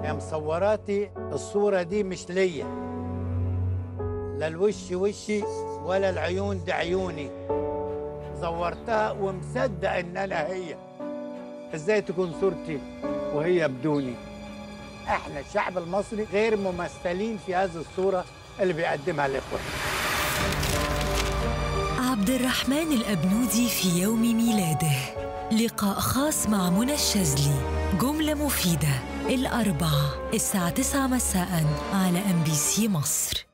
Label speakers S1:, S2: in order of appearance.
S1: يا مصوراتي الصورة دي مش ليا لا الوش وشي ولا العيون دي عيوني صورتها ومصدق ان انا هي ازاي تكون صورتي وهي بدوني احنا الشعب المصري غير ممثلين في هذه الصورة اللي بيقدمها الاخوة
S2: عبد الرحمن الأبنودي في يوم ميلاده لقاء خاص مع منى الشاذلي جملة مفيدة الأربعة الساعة 9 مساء على أم بي سي مصر